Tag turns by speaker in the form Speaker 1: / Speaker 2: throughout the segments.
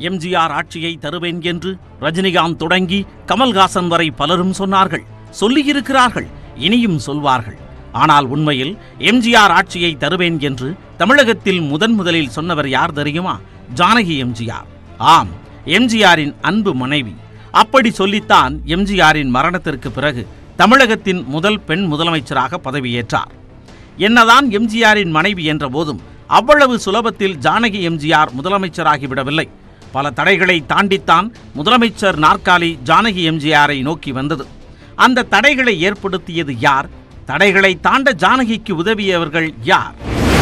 Speaker 1: எம்ஜிஆர் ஆட்சியை தருவேன் என்று ரஜினிகாந்த் தொடங்கி கமல்ஹாசன் வரை பலரும் சொன்னார்கள் சொல்லியிருக்கிறார்கள் இனியும் சொல்வார்கள் ஆனால் உண்மையில் எம்ஜிஆர் ஆட்சியை தருவேன் என்று தமிழகத்தில் முதன் முதலில் சொன்னவர் யார் தெரியுமா ஜானகி எம்ஜிஆர் ஆம் எம்ஜிஆரின் அன்பு மனைவி அப்படி சொல்லித்தான் எம்ஜிஆரின் மரணத்திற்கு பிறகு தமிழகத்தின் முதல் பெண் முதலமைச்சராக பதவியேற்றார் என்னதான் எம்ஜிஆரின் மனைவி என்ற போதும் அவ்வளவு சுலபத்தில் ஜானகி எம்ஜிஆர் முதலமைச்சராகிவிடவில்லை பல தடைகளை தாண்டித்தான் முதலமைச்சர் நாற்காலி ஜானகி எம்ஜிஆரை நோக்கி வந்தது அந்த தடைகளை ஏற்படுத்தியது யார் தடைகளை தாண்ட ஜானகிக்கு உதவியவர்கள் யார்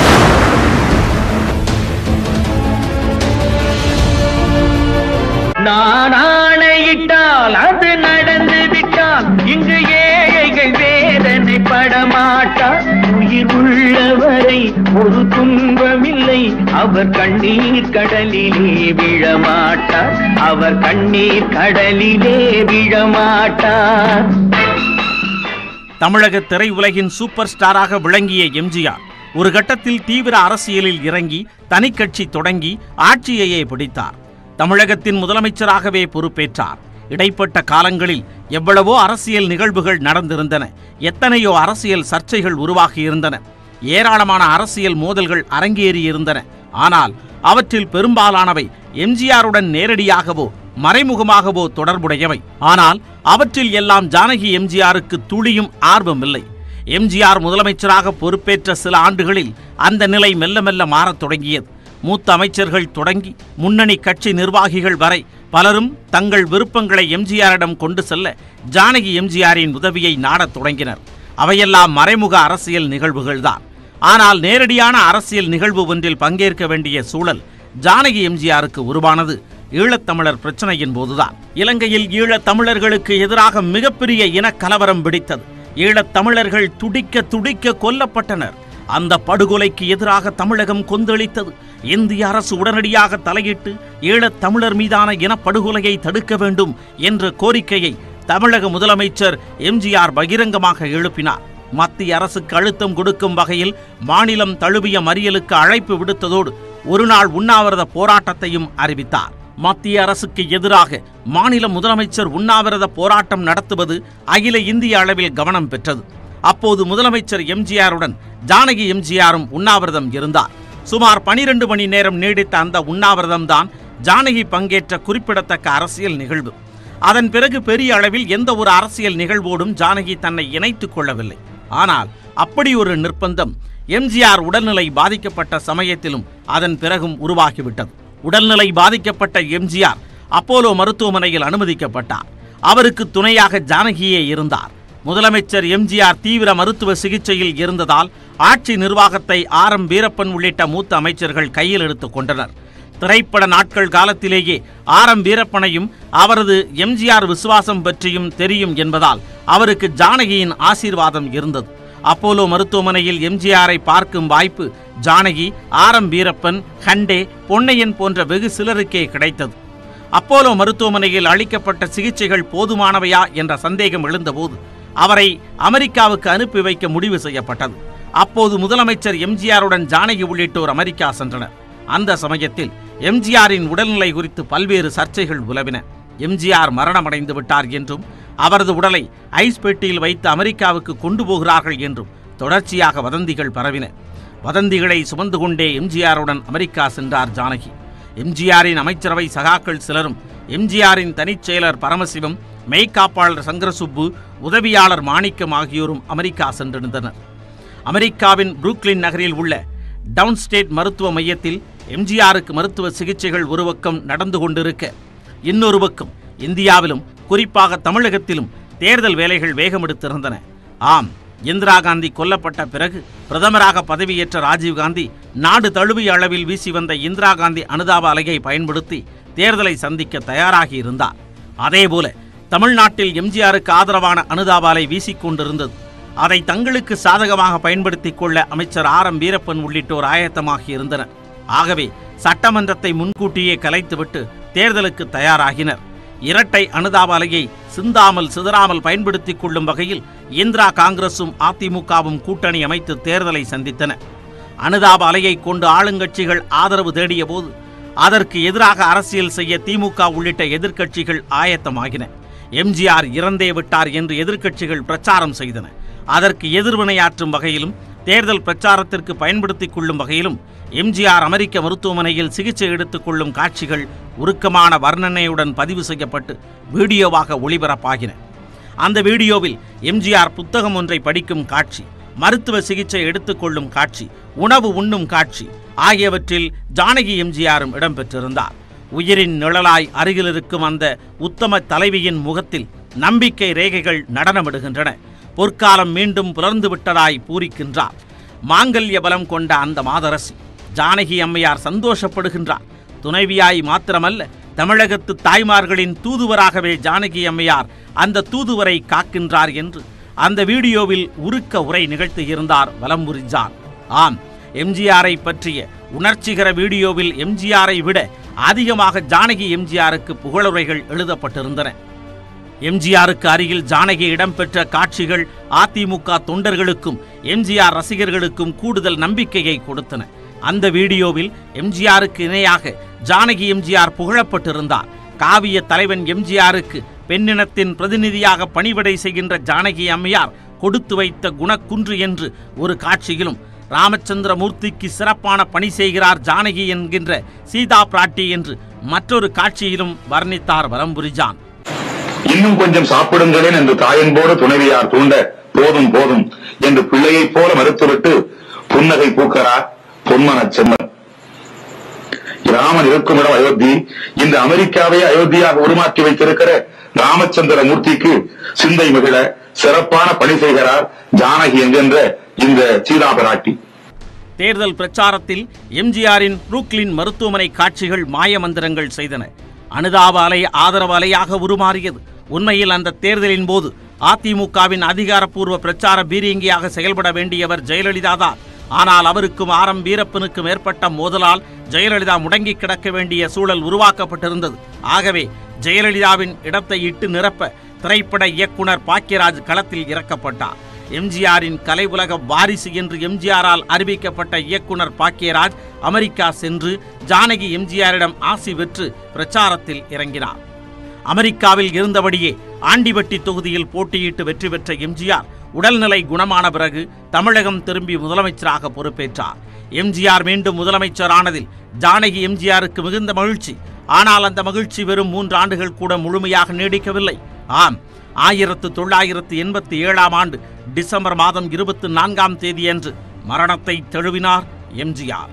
Speaker 2: நான் ஆணையிட்டால் அது நடந்து விட்டால் இங்கு ஏழைகள் வேதனை படமாட்டார் உயிர் உள்ளவரை ஒரு துன்பமில்லை அவர் கண்ணீர் கடலிலே விழமாட்டார் அவர் கண்ணீர் கடலிலே விழமாட்டார்
Speaker 1: தமிழக திரையுலகின் சூப்பர் ஸ்டாராக விளங்கிய எம்ஜிஆர் ஒரு கட்டத்தில் தீவிர அரசியலில் இறங்கி தனிக்கட்சி தொடங்கி ஆட்சியையே பிடித்தார் தமிழகத்தின் முதலமைச்சராகவே பொறுப்பேற்றார் இடைப்பட்ட காலங்களில் எவ்வளவோ அரசியல் நிகழ்வுகள் நடந்திருந்தன எத்தனையோ அரசியல் சர்ச்சைகள் உருவாகியிருந்தன ஏராளமான அரசியல் மோதல்கள் அரங்கேறியிருந்தன ஆனால் அவற்றில் பெரும்பாலானவை எம்ஜிஆருடன் நேரடியாகவோ மறைமுகமாகவோ தொடர்புடையவை ஆனால் அவற்றில் எல்லாம் ஜானகி எம்ஜிஆருக்கு துளியும் ஆர்வமில்லை எம்ஜிஆர் முதலமைச்சராக பொறுப்பேற்ற சில ஆண்டுகளில் அந்த நிலை மெல்ல மெல்ல மாறத் தொடங்கியது மூத்த அமைச்சர்கள் தொடங்கி முன்னணி கட்சி நிர்வாகிகள் வரை பலரும் தங்கள் விருப்பங்களை எம்ஜிஆரிடம் கொண்டு செல்ல ஜானகி எம்ஜிஆரின் உதவியை நாடத் தொடங்கினர் அவையெல்லாம் மறைமுக அரசியல் நிகழ்வுகள்தான் ஆனால் நேரடியான அரசியல் நிகழ்வு ஒன்றில் பங்கேற்க வேண்டிய சூழல் ஜானகி எம்ஜிஆருக்கு உருவானது ஈழத்தமிழர் பிரச்சனையின் போதுதான் இலங்கையில் ஈழத் தமிழர்களுக்கு எதிராக மிகப்பெரிய இனக்கலவரம் வெடித்தது ஈழத் தமிழர்கள் துடிக்க துடிக்க கொல்லப்பட்டனர் அந்த படுகொலைக்கு எதிராக தமிழகம் கொந்தளித்தது இந்திய அரசு உடனடியாக தலையிட்டு ஈழத் தமிழர் மீதான இனப்படுகொலையை தடுக்க வேண்டும் என்ற கோரிக்கையை தமிழக முதலமைச்சர் எம்ஜிஆர் பகிரங்கமாக எழுப்பினார் மத்திய அரசுக்கு அழுத்தம் கொடுக்கும் வகையில் மாநிலம் தழுவிய மறியலுக்கு அழைப்பு விடுத்ததோடு ஒருநாள் உண்ணாவிரத போராட்டத்தையும் அறிவித்தார் மத்திய அரசுக்கு எதிராக மாநில முதலமைச்சர் உண்ணாவிரத போராட்டம் நடத்துவது அகில இந்திய அளவில் கவனம் பெற்றது அப்போது முதலமைச்சர் எம்ஜிஆருடன் ஜானகி எம்ஜிஆரும் உண்ணாவிரதம் இருந்தார் சுமார் பனிரெண்டு மணி நேரம் நீடித்த அந்த உண்ணாவிரதம் தான் ஜானகி பங்கேற்ற குறிப்பிடத்தக்க அரசியல் நிகழ்வு அதன் பிறகு பெரிய அளவில் எந்த ஒரு அரசியல் நிகழ்வோடும் ஜானகி தன்னை இணைத்துக் கொள்ளவில்லை ஆனால் அப்படி ஒரு நிர்பந்தம் எம்ஜிஆர் உடல்நிலை பாதிக்கப்பட்ட சமயத்திலும் அதன் பிறகும் உருவாகிவிட்டது உடல்நிலை பாதிக்கப்பட்ட எம்ஜிஆர் அப்போலோ மருத்துவமனையில் அனுமதிக்கப்பட்டார் அவருக்கு துணையாக ஜானகியே இருந்தார் முதலமைச்சர் எம்ஜிஆர் தீவிர மருத்துவ சிகிச்சையில் இருந்ததால் ஆட்சி நிர்வாகத்தை ஆர் எம் வீரப்பன் உள்ளிட்ட மூத்த அமைச்சர்கள் கையில் எடுத்துக் கொண்டனர் திரைப்பட நாட்கள் காலத்திலேயே ஆர் எம் வீரப்பனையும் அவரது எம்ஜிஆர் விசுவாசம் பற்றியும் தெரியும் என்பதால் அவருக்கு ஜானகியின் ஆசீர்வாதம் இருந்தது அப்போலோ மருத்துவமனையில் எம்ஜிஆரை பார்க்கும் வாய்ப்பு ஜானகி ஆர் எம் வீரப்பன் ஹண்டே பொன்னையன் போன்ற வெகு சிலருக்கே கிடைத்தது அப்போலோ மருத்துவமனையில் அளிக்கப்பட்ட சிகிச்சைகள் போதுமானவையா என்ற சந்தேகம் எழுந்தபோது அவரை அமெரிக்காவுக்கு அனுப்பி வைக்க முடிவு செய்யப்பட்டது அப்போது முதலமைச்சர் எம்ஜிஆருடன் ஜானகி உள்ளிட்டோர் அமெரிக்கா சென்றனர் அந்த சமயத்தில் எம்ஜிஆரின் உடல்நிலை குறித்து பல்வேறு சர்ச்சைகள் உலவின எம்ஜிஆர் மரணமடைந்து விட்டார் என்றும் அவரது உடலை ஐஸ் பெட்டியில் வைத்து அமெரிக்காவுக்கு கொண்டு போகிறார்கள் என்றும் தொடர்ச்சியாக வதந்திகள் பரவின வதந்திகளை சுமந்து கொண்டே எம்ஜிஆருடன் அமெரிக்கா சென்றார் ஜானகி எம்ஜிஆரின் அமைச்சரவை சகாக்கள் சிலரும் எம்ஜிஆரின் தனிச் செயலர் பரமசிவம் மெய்காப்பாளர் சங்கரசுப்பு உதவியாளர் மாணிக்கம் ஆகியோரும் அமெரிக்கா சென்றிருந்தனர் அமெரிக்காவின் புரூக்ளின் நகரில் உள்ள டவுன் ஸ்டேட் மருத்துவ மையத்தில் எம்ஜிஆருக்கு மருத்துவ சிகிச்சைகள் ஒரு பக்கம் நடந்து கொண்டிருக்க இன்னொரு பக்கம் இந்தியாவிலும் குறிப்பாக தமிழகத்திலும் தேர்தல் வேலைகள் வேகமெடுத்திருந்தன ஆம் இந்திரா காந்தி கொல்லப்பட்ட பிறகு பிரதமராக பதவியேற்ற ராஜீவ்காந்தி நாடு தழுவிய அளவில் வீசி வந்த இந்திரா காந்தி அனுதாப அலையை பயன்படுத்தி தேர்தலை சந்திக்க தயாராகி இருந்தார் அதேபோல தமிழ்நாட்டில் எம்ஜிஆருக்கு ஆதரவான அனுதாப அலை வீசிக்கொண்டிருந்தது அதை தங்களுக்கு சாதகமாக பயன்படுத்திக் கொள்ள அமைச்சர் ஆர் எம் வீரப்பன் உள்ளிட்டோர் ஆயத்தமாகி இருந்தனர் ஆகவே சட்டமன்றத்தை முன்கூட்டியே கலைத்துவிட்டு தேர்தலுக்கு தயாராகினர் இரட்டை அனுதாப அலையை சிந்தாமல் சிதறாமல் பயன்படுத்திக் கொள்ளும் வகையில் இந்திரா காங்கிரசும் அதிமுகவும் கூட்டணி அமைத்து தேர்தலை சந்தித்தன அனுதாப அலையை கொண்டு ஆளுங்கட்சிகள் ஆதரவு தேடிய போது அதற்கு எதிராக அரசியல் செய்ய திமுக உள்ளிட்ட எதிர்க்கட்சிகள் ஆயத்தமாகின எம்ஜிஆர் இறந்தே விட்டார் என்று எதிர்க்கட்சிகள் பிரச்சாரம் செய்தன அதற்கு எதிர்வினையாற்றும் வகையிலும் தேர்தல் பிரச்சாரத்திற்கு பயன்படுத்திக் கொள்ளும் வகையிலும் எம்ஜிஆர் அமெரிக்க மருத்துவமனையில் சிகிச்சை எடுத்துக் கொள்ளும் காட்சிகள் உருக்கமான வர்ணனையுடன் பதிவு செய்யப்பட்டு வீடியோவாக ஒளிபரப்பாகின அந்த வீடியோவில் எம்ஜிஆர் புத்தகம் ஒன்றை படிக்கும் காட்சி மருத்துவ சிகிச்சை எடுத்துக்கொள்ளும் காட்சி உணவு உண்ணும் காட்சி ஆகியவற்றில் ஜானகி எம்ஜிஆரும் இடம்பெற்றிருந்தார் உயிரின் நிழலாய் அருகில் இருக்கும் அந்த உத்தம தலைவியின் முகத்தில் நம்பிக்கை ரேகைகள் நடனமிடுகின்றன பொற்காலம் மீண்டும் புலர்ந்து விட்டதாய் பூரிக்கின்றார் மாங்கல்ய பலம் கொண்ட அந்த மாதரசி ஜானகி அம்மையார் சந்தோஷப்படுகின்றார் துணைவியாய் மாத்திரமல்ல தமிழகத்து தாய்மார்களின் தூதுவராகவே ஜானகி அம்மையார் அந்த தூதுவரை காக்கின்றார் என்று அந்த வீடியோவில் உருக்க உரை நிகழ்த்தியிருந்தார் வலம்புரி ஜான் ஆம் எம்ஜிஆரை பற்றிய உணர்ச்சிகர வீடியோவில் எம்ஜிஆரை விட அதிகமாக ஜானகி எம்ஜிஆருக்கு புகழுரைகள் எழுதப்பட்டிருந்தன எம்ஜிஆருக்கு அருகில் ஜானகி இடம்பெற்ற காட்சிகள் அதிமுக தொண்டர்களுக்கும் எம்ஜிஆர் ரசிகர்களுக்கும் கூடுதல் நம்பிக்கையை கொடுத்தன அந்த வீடியோவில் எம்ஜிஆருக்கு இணையாக ஜானகி எம்ஜிஆர் புகழப்பட்டிருந்தார் காவிய தலைவன் எம்ஜிஆருக்கு பெண்ணினத்தின் பிரதிநிதியாக பணிவிடை செய்கின்ற ஜானகி அம்மையார் கொடுத்து வைத்த குணக்குன்று என்று ஒரு காட்சியிலும் ராமச்சந்திர மூர்த்திக்கு சிறப்பான பணி செய்கிறார் ஜானகி என்கின்ற சீதா பிராட்டி என்று மற்றொரு காட்சியிலும் வர்ணித்தார் வரம்புரிஜான்
Speaker 3: இன்னும் கொஞ்சம் சாப்பிடுங்களேன் என்று தாயன்போடு துணைவியார் தூண்ட போதும் போதும் என்று பிள்ளையைப் போல மறுத்துவிட்டு புன்னகை பூக்கரார் பொன்மனச் செம்மன் ராமன் இருக்கும் இடம் அயோத்தி இந்த அமெரிக்காவை அயோத்தியாக உருமாக்கி வைத்திருக்கிற ராமச்சந்திர மூர்த்திக்கு சிந்தை மிகிழ சிறப்பான பணி செய்கிறார் ஜானகி என்கின்ற இந்த சீதா பிராட்டி
Speaker 1: தேர்தல் பிரச்சாரத்தில் எம்ஜிஆரின் புரூக்ளின் மருத்துவமனை காட்சிகள் மாயமந்திரங்கள் செய்தன அனுதாப அலை ஆதரவு அலையாக உருமாறியது உண்மையில் அந்த தேர்தலின் போது அதிமுகவின் அதிகாரப்பூர்வ பிரச்சார பீரியங்கியாக செயல்பட வேண்டியவர் ஜெயலலிதா தான் ஆனால் அவருக்கும் ஆர் எம் வீரப்பனுக்கும் ஏற்பட்ட மோதலால் ஜெயலலிதா முடங்கி கிடக்க வேண்டிய சூழல் உருவாக்கப்பட்டிருந்தது ஆகவே ஜெயலலிதாவின் இடத்தை இட்டு நிரப்ப திரைப்பட இயக்குனர் பாக்கியராஜ் களத்தில் இறக்கப்பட்டார் எம்ஜிஆரின் கலை உலக வாரிசு என்று எம்ஜிஆரால் அறிவிக்கப்பட்ட இயக்குனர் பாக்கியராஜ் அமெரிக்கா சென்று ஜானகி எம்ஜிஆரிடம் ஆசி பெற்று பிரச்சாரத்தில் இறங்கினார் அமெரிக்காவில் இருந்தபடியே ஆண்டிவட்டி தொகுதியில் போட்டியிட்டு வெற்றி பெற்ற எம்ஜிஆர் உடல்நிலை குணமான பிறகு தமிழகம் திரும்பி முதலமைச்சராக பொறுப்பேற்றார் எம்ஜிஆர் மீண்டும் முதலமைச்சரானதில் ஜானகி எம்ஜிஆருக்கு மிகுந்த மகிழ்ச்சி ஆனால் அந்த மகிழ்ச்சி வெறும் மூன்று ஆண்டுகள் கூட முழுமையாக நீடிக்கவில்லை ஆம் ஆயிரத்து தொள்ளாயிரத்து எண்பத்தி ஏழாம் ஆண்டு டிசம்பர் மாதம் இருபத்தி நான்காம் தேதியன்று மரணத்தை தழுவினார் எம்ஜிஆர்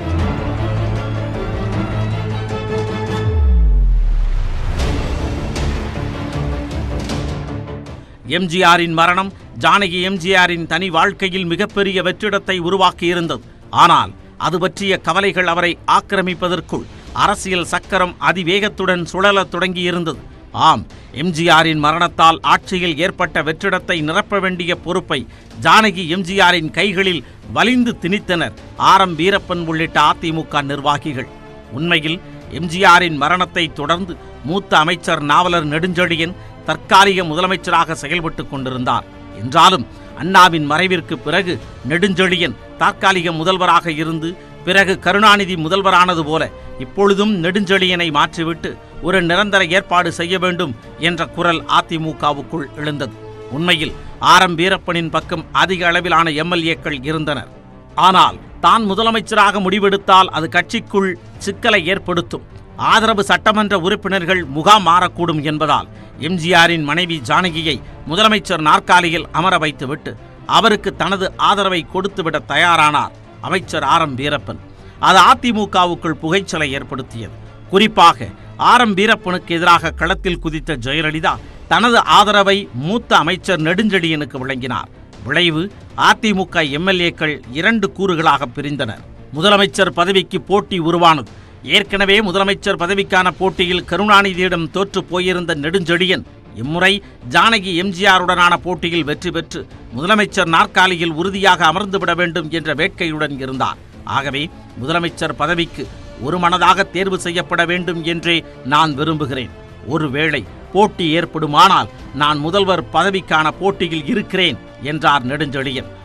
Speaker 1: எம்ஜிஆரின் மரணம் ஜானகி எம்ஜிஆரின் தனி வாழ்க்கையில் மிகப்பெரிய வெற்றிடத்தை உருவாக்கியிருந்தது ஆனால் அது பற்றிய கவலைகள் அவரை ஆக்கிரமிப்பதற்குள் அரசியல் சக்கரம் அதிவேகத்துடன் சுழலத் தொடங்கியிருந்தது ஆம் எம்ஜிஆரின் மரணத்தால் ஆட்சியில் ஏற்பட்ட வெற்றிடத்தை நிரப்ப வேண்டிய பொறுப்பை ஜானகி எம்ஜிஆரின் கைகளில் வலிந்து திணித்தனர் ஆர் எம் வீரப்பன் உள்ளிட்ட அதிமுக நிர்வாகிகள் உண்மையில் எம்ஜிஆரின் மரணத்தை தொடர்ந்து மூத்த அமைச்சர் நாவலர் நெடுஞ்செழியன் தற்காலிக முதலமைச்சராக செயல்பட்டுக் கொண்டிருந்தார் என்றாலும் அண்ணாவின் மறைவிற்கு பிறகு நெடுஞ்செழியன் தற்காலிக முதல்வராக இருந்து பிறகு கருணாநிதி முதல்வரானது போல இப்பொழுதும் நெடுஞ்செழியனை மாற்றிவிட்டு ஒரு நிரந்தர ஏற்பாடு செய்ய வேண்டும் என்ற குரல் அதிமுகவுக்குள் எழுந்தது உண்மையில் ஆர் எம் வீரப்பனின் பக்கம் அதிக அளவிலான எம்எல்ஏக்கள் இருந்தனர் ஆனால் தான் முதலமைச்சராக முடிவெடுத்தால் அது கட்சிக்குள் சிக்கலை ஏற்படுத்தும் ஆதரவு சட்டமன்ற உறுப்பினர்கள் முகாம் மாறக்கூடும் என்பதால் எம்ஜிஆரின் மனைவி ஜானகியை முதலமைச்சர் நாற்காலியில் அமர வைத்துவிட்டு அவருக்கு தனது ஆதரவை கொடுத்துவிட தயாரானார் அமைச்சர் ஆர் எம் வீரப்பன் அது அதிமுகவுக்குள் புகைச்சலை ஏற்படுத்தியது குறிப்பாக ஆர் எம் வீரப்பனுக்கு எதிராக களத்தில் குதித்த ஜெயலலிதா தனது ஆதரவை மூத்த அமைச்சர் நெடுஞ்செழியனுக்கு வழங்கினார் விளைவு அதிமுக எம்எல்ஏக்கள் இரண்டு கூறுகளாக பிரிந்தனர் முதலமைச்சர் பதவிக்கு போட்டி உருவானது ஏற்கனவே முதலமைச்சர் பதவிக்கான போட்டியில் கருணாநிதியிடம் தோற்று போயிருந்த நெடுஞ்செழியன் இம்முறை ஜானகி எம்ஜிஆருடனான போட்டியில் வெற்றி பெற்று முதலமைச்சர் நாற்காலியில் உறுதியாக அமர்ந்துவிட வேண்டும் என்ற வேட்கையுடன் இருந்தார் ஆகவே முதலமைச்சர் பதவிக்கு ஒரு மனதாக தேர்வு செய்யப்பட வேண்டும் என்றே நான் விரும்புகிறேன் ஒருவேளை போட்டி ஏற்படுமானால் நான் முதல்வர் பதவிக்கான போட்டியில் இருக்கிறேன் என்றார் நெடுஞ்செழியன்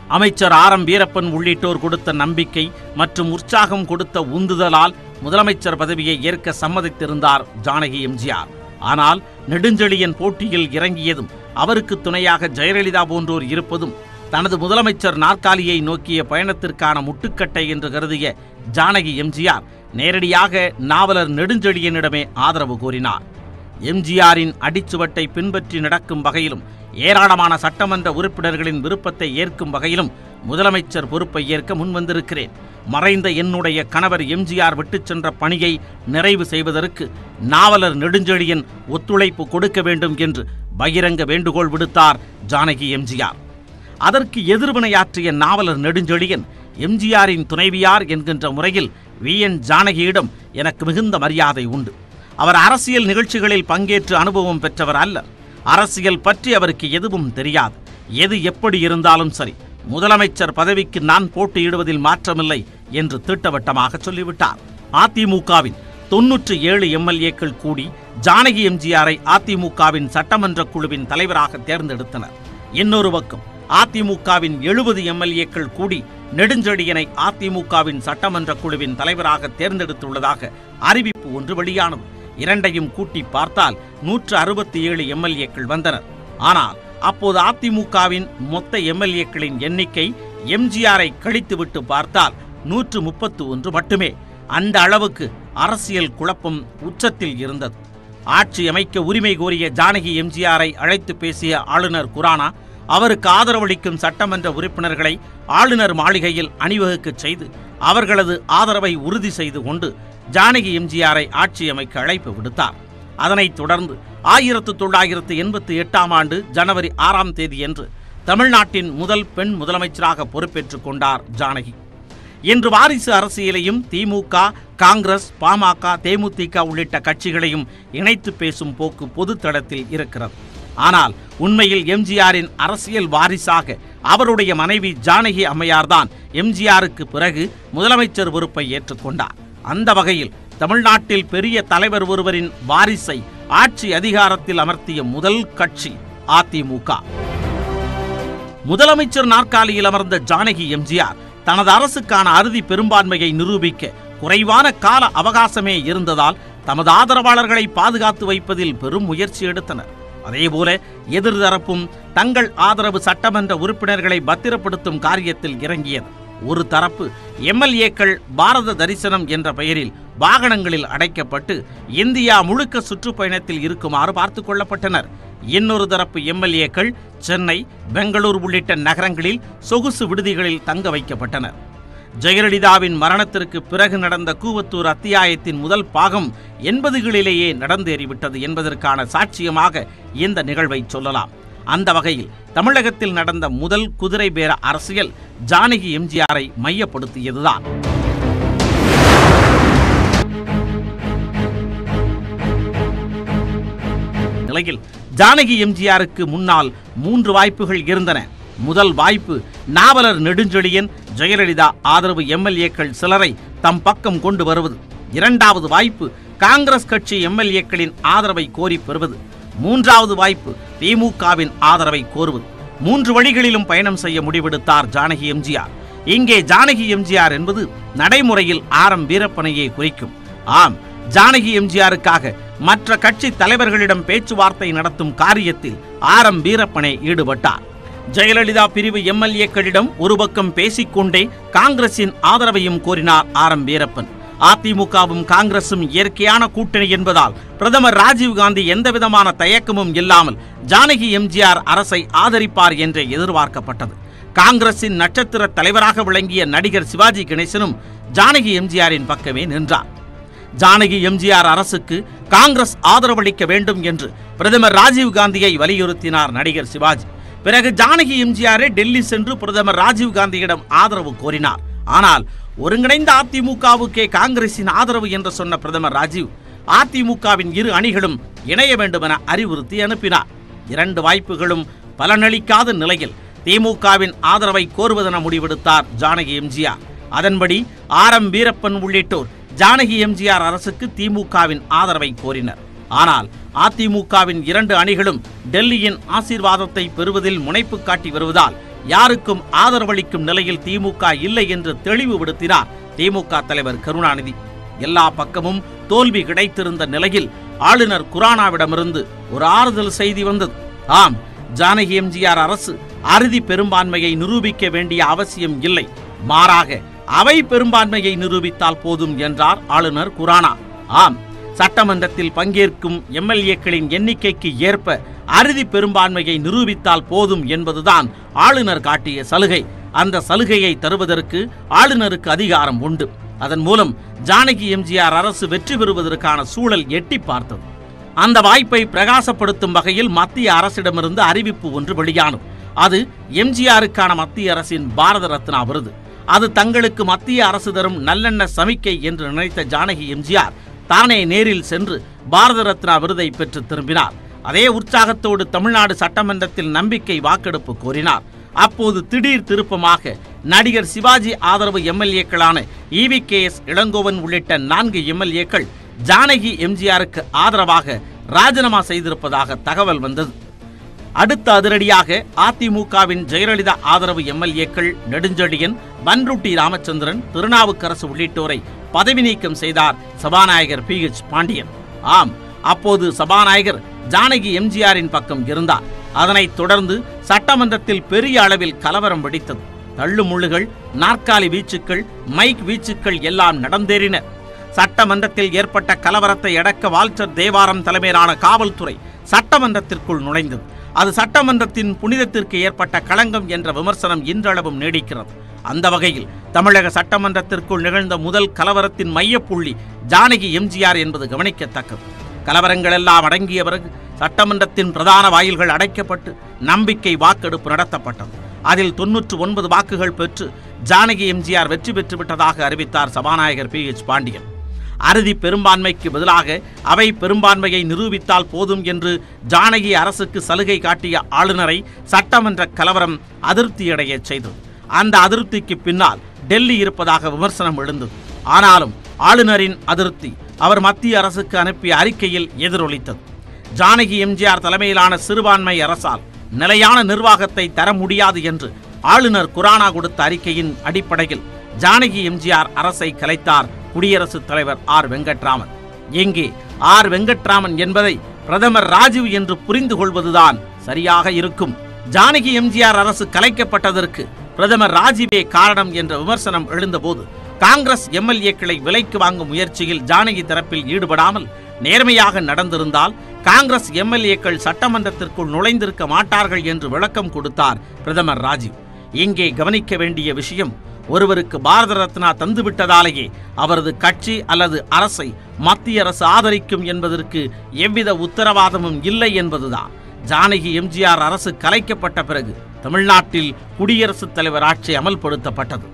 Speaker 1: அமைச்சர் ஆர் எம் வீரப்பன் உள்ளிட்டோர் கொடுத்த நம்பிக்கை மற்றும் உற்சாகம் கொடுத்த உந்துதலால் முதலமைச்சர் பதவியை ஏற்க சம்மதித்திருந்தார் ஜானகி எம்ஜிஆர் ஆனால் நெடுஞ்செழியன் போட்டியில் இறங்கியதும் அவருக்கு துணையாக ஜெயலலிதா போன்றோர் இருப்பதும் தனது முதலமைச்சர் நாற்காலியை நோக்கிய பயணத்திற்கான முட்டுக்கட்டை என்று கருதிய ஜானகி எம்ஜிஆர் நேரடியாக நாவலர் நெடுஞ்செழியனிடமே ஆதரவு கோரினார் எம்ஜிஆரின் அடிச்சுவட்டை பின்பற்றி நடக்கும் வகையிலும் ஏராளமான சட்டமன்ற உறுப்பினர்களின் விருப்பத்தை ஏற்கும் வகையிலும் முதலமைச்சர் பொறுப்பை ஏற்க முன்வந்திருக்கிறேன் மறைந்த என்னுடைய கணவர் எம்ஜிஆர் விட்டுச் சென்ற பணியை நிறைவு செய்வதற்கு நாவலர் நெடுஞ்செழியன் ஒத்துழைப்பு கொடுக்க வேண்டும் என்று பகிரங்க வேண்டுகோள் விடுத்தார் ஜானகி எம்ஜிஆர் அதற்கு எதிர்வினையாற்றிய நாவலர் நெடுஞ்செழியன் எம்ஜிஆரின் துணைவியார் என்கின்ற முறையில் வி என் ஜானகியிடம் எனக்கு மிகுந்த மரியாதை உண்டு அவர் அரசியல் நிகழ்ச்சிகளில் பங்கேற்று அனுபவம் பெற்றவர் அல்ல அரசியல் பற்றி அவருக்கு எதுவும் தெரியாது எது எப்படி இருந்தாலும் சரி முதலமைச்சர் பதவிக்கு நான் போட்டியிடுவதில் மாற்றமில்லை என்று திட்டவட்டமாக சொல்லிவிட்டார் அதிமுகவின் தொன்னூற்றி ஏழு எம்எல்ஏக்கள் கூடி ஜானகி எம்ஜிஆரை அதிமுகவின் சட்டமன்ற குழுவின் தலைவராக தேர்ந்தெடுத்தனர் இன்னொரு பக்கம் அதிமுகவின் எழுபது எம்எல்ஏக்கள் கூடி நெடுஞ்செழியனை அதிமுகவின் சட்டமன்ற குழுவின் தலைவராக தேர்ந்தெடுத்துள்ளதாக அறிவிப்பு ஒன்று வெளியானது இரண்டையும் கூட்டி பார்த்தால் நூற்று அறுபத்தி ஏழு எம்எல்ஏக்கள் வந்தனர் ஆனால் அப்போது அதிமுகவின் மொத்த எம்எல்ஏக்களின் எண்ணிக்கை எம்ஜிஆரை கழித்துவிட்டு பார்த்தால் நூற்று முப்பத்து ஒன்று மட்டுமே அந்த அளவுக்கு அரசியல் குழப்பம் உச்சத்தில் இருந்தது ஆட்சி அமைக்க உரிமை கோரிய ஜானகி எம்ஜிஆரை அழைத்து பேசிய ஆளுநர் குரானா அவருக்கு ஆதரவளிக்கும் சட்டமன்ற உறுப்பினர்களை ஆளுநர் மாளிகையில் அணிவகுக்கச் செய்து அவர்களது ஆதரவை உறுதி செய்து கொண்டு ஜானகி எம்ஜிஆரை ஆட்சி அமைக்க அழைப்பு விடுத்தார் அதனைத் தொடர்ந்து ஆயிரத்து தொள்ளாயிரத்து எண்பத்தி எட்டாம் ஆண்டு ஜனவரி ஆறாம் தேதியன்று தமிழ்நாட்டின் முதல் பெண் முதலமைச்சராக பொறுப்பேற்றுக் கொண்டார் ஜானகி இன்று வாரிசு அரசியலையும் திமுக காங்கிரஸ் பாமக தேமுதிக உள்ளிட்ட கட்சிகளையும் இணைத்து பேசும் போக்கு பொது தளத்தில் இருக்கிறது ஆனால் உண்மையில் எம்ஜிஆரின் அரசியல் வாரிசாக அவருடைய மனைவி ஜானகி அம்மையார்தான் எம்ஜிஆருக்கு பிறகு முதலமைச்சர் பொறுப்பை ஏற்றுக்கொண்டார் அந்த வகையில் தமிழ்நாட்டில் பெரிய தலைவர் ஒருவரின் வாரிசை ஆட்சி அதிகாரத்தில் அமர்த்திய முதல் கட்சி அதிமுக முதலமைச்சர் நாற்காலியில் அமர்ந்த ஜானகி எம்ஜிஆர் தனது அரசுக்கான அறுதி பெரும்பான்மையை நிரூபிக்க குறைவான கால அவகாசமே இருந்ததால் தமது ஆதரவாளர்களை பாதுகாத்து வைப்பதில் பெரும் முயற்சி எடுத்தனர் அதேபோல எதிர்தரப்பும் தங்கள் ஆதரவு சட்டமன்ற உறுப்பினர்களை பத்திரப்படுத்தும் காரியத்தில் இறங்கியது ஒரு தரப்பு எம்எல்ஏக்கள் பாரத தரிசனம் என்ற பெயரில் வாகனங்களில் அடைக்கப்பட்டு இந்தியா முழுக்க சுற்றுப்பயணத்தில் இருக்குமாறு பார்த்துக் கொள்ளப்பட்டனர் இன்னொரு தரப்பு எம்எல்ஏக்கள் சென்னை பெங்களூர் உள்ளிட்ட நகரங்களில் சொகுசு விடுதிகளில் தங்க வைக்கப்பட்டனர் ஜெயலலிதாவின் மரணத்திற்கு பிறகு நடந்த கூவத்தூர் அத்தியாயத்தின் முதல் பாகம் எண்பதுகளிலேயே நடந்தேறிவிட்டது என்பதற்கான சாட்சியமாக இந்த நிகழ்வை சொல்லலாம் அந்த வகையில் தமிழகத்தில் நடந்த முதல் குதிரை பேர அரசியல் ஜானகி எம்ஜிஆரை மையப்படுத்தியதுதான் நிலையில் ஜானகி எம்ஜிஆருக்கு முன்னால் மூன்று வாய்ப்புகள் இருந்தன முதல் வாய்ப்பு நாவலர் நெடுஞ்செழியன் ஜெயலலிதா ஆதரவு எம்எல்ஏக்கள் சிலரை தம் பக்கம் கொண்டு வருவது இரண்டாவது வாய்ப்பு காங்கிரஸ் கட்சி எம்எல்ஏக்களின் ஆதரவை கோரி பெறுவது மூன்றாவது வாய்ப்பு திமுகவின் ஆதரவை கோருவது மூன்று வழிகளிலும் பயணம் செய்ய முடிவெடுத்தார் ஜானகி எம்ஜிஆர் இங்கே ஜானகி எம்ஜிஆர் என்பது நடைமுறையில் ஆர் எம் வீரப்பனையே குறிக்கும் ஆம் ஜானகி எம்ஜிஆருக்காக மற்ற கட்சி தலைவர்களிடம் பேச்சுவார்த்தை நடத்தும் காரியத்தில் ஆர் எம் வீரப்பனே ஈடுபட்டார் ஜெயலலிதா பிரிவு எம்எல்ஏக்களிடம் ஒரு பக்கம் பேசிக்கொண்டே காங்கிரசின் ஆதரவையும் கோரினார் ஆர் எம் வீரப்பன் அதிமுகவும் காங்கிரசும் இயற்கையான கூட்டணி என்பதால் பிரதமர் ராஜீவ்காந்தி எந்தவிதமான தயக்கமும் இல்லாமல் ஜானகி எம்ஜிஆர் அரசை ஆதரிப்பார் என்றே எதிர்பார்க்கப்பட்டது காங்கிரசின் நட்சத்திர தலைவராக விளங்கிய நடிகர் சிவாஜி கணேசனும் ஜானகி எம்ஜிஆரின் பக்கமே நின்றார் ஜானகி எம்ஜிஆர் அரசுக்கு காங்கிரஸ் ஆதரவளிக்க வேண்டும் என்று பிரதமர் ராஜீவ்காந்தியை வலியுறுத்தினார் நடிகர் சிவாஜி பிறகு ஜானகி எம்ஜிஆரே டெல்லி சென்று பிரதமர் ராஜீவ்காந்தியிடம் ஆதரவு கோரினார் ஆனால் ஒருங்கிணைந்த அதிமுகவுக்கே காங்கிரசின் ஆதரவு என்று சொன்ன பிரதமர் ராஜீவ் அதிமுகவின் இரு அணிகளும் இணைய வேண்டுமென அறிவுறுத்தி அனுப்பினார் இரண்டு வாய்ப்புகளும் பலனளிக்காத நிலையில் திமுகவின் ஆதரவை கோருவதென முடிவெடுத்தார் ஜானகி எம்ஜிஆர் அதன்படி ஆர் எம் வீரப்பன் உள்ளிட்டோர் ஜானகி எம்ஜிஆர் அரசுக்கு திமுகவின் ஆதரவை கோரினர் ஆனால் அதிமுகவின் இரண்டு அணிகளும் டெல்லியின் ஆசீர்வாதத்தை பெறுவதில் முனைப்பு காட்டி வருவதால் யாருக்கும் ஆதரவளிக்கும் நிலையில் திமுக இல்லை என்று தெளிவுபடுத்தினார் திமுக தலைவர் கருணாநிதி எல்லா பக்கமும் தோல்வி கிடைத்திருந்த நிலையில் ஆளுநர் குரானாவிடமிருந்து ஒரு ஆறுதல் செய்தி வந்தது ஆம் ஜானகி எம்ஜிஆர் அரசு அறுதி பெரும்பான்மையை நிரூபிக்க வேண்டிய அவசியம் இல்லை மாறாக அவை பெரும்பான்மையை நிரூபித்தால் போதும் என்றார் ஆளுநர் குரானா ஆம் சட்டமன்றத்தில் பங்கேற்கும் எம்எல்ஏக்களின் எண்ணிக்கைக்கு ஏற்ப அறுதி பெரும்பான்மையை நிரூபித்தால் போதும் என்பதுதான் ஆளுநர் காட்டிய சலுகை அந்த சலுகையை தருவதற்கு ஆளுநருக்கு அதிகாரம் உண்டு அதன் மூலம் ஜானகி எம்ஜிஆர் அரசு வெற்றி பெறுவதற்கான சூழல் எட்டி பார்த்தது அந்த வாய்ப்பை பிரகாசப்படுத்தும் வகையில் மத்திய அரசிடமிருந்து அறிவிப்பு ஒன்று வெளியானது அது எம்ஜிஆருக்கான மத்திய அரசின் பாரத ரத்னா விருது அது தங்களுக்கு மத்திய அரசு தரும் நல்லெண்ண சமிக்கை என்று நினைத்த ஜானகி எம்ஜிஆர் தானே நேரில் சென்று பாரத ரத்னா விருதை பெற்று திரும்பினார் அதே உற்சாகத்தோடு தமிழ்நாடு சட்டமன்றத்தில் நம்பிக்கை வாக்கெடுப்பு கோரினார் அப்போது திடீர் திருப்பமாக நடிகர் சிவாஜி ஆதரவு எம்எல்ஏக்களான இவி கே எஸ் இளங்கோவன் உள்ளிட்ட நான்கு எம்எல்ஏக்கள் ஜானகி எம்ஜிஆருக்கு ஆதரவாக ராஜினாமா செய்திருப்பதாக தகவல் வந்தது அடுத்த அதிரடியாக அதிமுகவின் ஜெயலலிதா ஆதரவு எம்எல்ஏக்கள் நெடுஞ்செழியன் பன்ருட்டி ராமச்சந்திரன் திருநாவுக்கரசு உள்ளிட்டோரை பதவி நீக்கம் செய்தார் சபாநாயகர் பி எச் பாண்டியன் ஆம் அப்போது சபாநாயகர் ஜானகி எம்ஜிஆரின் பக்கம் இருந்தார் அதனைத் தொடர்ந்து சட்டமன்றத்தில் பெரிய அளவில் கலவரம் வெடித்தது தள்ளுமுள்ளுகள் நாற்காலி வீச்சுக்கள் மைக் வீச்சுக்கள் எல்லாம் நடந்தேறின சட்டமன்றத்தில் ஏற்பட்ட கலவரத்தை அடக்க வால்டர் தேவாரம் தலைமையிலான காவல்துறை சட்டமன்றத்திற்குள் நுழைந்தது அது சட்டமன்றத்தின் புனிதத்திற்கு ஏற்பட்ட களங்கம் என்ற விமர்சனம் இன்றளவும் நீடிக்கிறது அந்த வகையில் தமிழக சட்டமன்றத்திற்குள் நிகழ்ந்த முதல் கலவரத்தின் மையப்புள்ளி ஜானகி எம்ஜிஆர் என்பது கவனிக்கத்தக்கது கலவரங்கள் எல்லாம் அடங்கிய பிறகு சட்டமன்றத்தின் பிரதான வாயில்கள் அடைக்கப்பட்டு நம்பிக்கை வாக்கெடுப்பு நடத்தப்பட்டது அதில் தொன்னூற்று ஒன்பது வாக்குகள் பெற்று ஜானகி எம்ஜிஆர் வெற்றி பெற்று விட்டதாக அறிவித்தார் சபாநாயகர் பி எச் பாண்டியன் அறுதி பெரும்பான்மைக்கு பதிலாக அவை பெரும்பான்மையை நிரூபித்தால் போதும் என்று ஜானகி அரசுக்கு சலுகை காட்டிய ஆளுநரை சட்டமன்ற கலவரம் அதிருப்தியடையச் செய்தது அந்த அதிருப்திக்கு பின்னால் டெல்லி இருப்பதாக விமர்சனம் எழுந்தது ஆனாலும் ஆளுநரின் அதிருப்தி அவர் மத்திய அரசுக்கு அனுப்பிய அறிக்கையில் எதிரொலித்தது ஜானகி எம்ஜிஆர் தலைமையிலான சிறுபான்மை அரசால் நிலையான நிர்வாகத்தை தர முடியாது என்று ஆளுநர் குரானா கொடுத்த அறிக்கையின் அடிப்படையில் ஜானகி எம்ஜிஆர் அரசை கலைத்தார் குடியரசுத் தலைவர் ஆர் வெங்கட்ராமன் எங்கே ஆர் வெங்கட்ராமன் என்பதை பிரதமர் ராஜீவ் என்று புரிந்து கொள்வதுதான் சரியாக இருக்கும் ஜானகி எம்ஜிஆர் அரசு கலைக்கப்பட்டதற்கு பிரதமர் ராஜீவே காரணம் என்ற விமர்சனம் எழுந்தபோது காங்கிரஸ் எம்எல்ஏக்களை விலைக்கு வாங்கும் முயற்சியில் ஜானகி தரப்பில் ஈடுபடாமல் நேர்மையாக நடந்திருந்தால் காங்கிரஸ் எம்எல்ஏக்கள் சட்டமன்றத்திற்குள் நுழைந்திருக்க மாட்டார்கள் என்று விளக்கம் கொடுத்தார் பிரதமர் ராஜீவ் இங்கே கவனிக்க வேண்டிய விஷயம் ஒருவருக்கு பாரத ரத்னா தந்துவிட்டதாலேயே அவரது கட்சி அல்லது அரசை மத்திய அரசு ஆதரிக்கும் என்பதற்கு எவ்வித உத்தரவாதமும் இல்லை என்பதுதான் ஜானகி எம்ஜிஆர் அரசு கலைக்கப்பட்ட பிறகு தமிழ்நாட்டில் குடியரசுத் தலைவர் ஆட்சி அமல்படுத்தப்பட்டது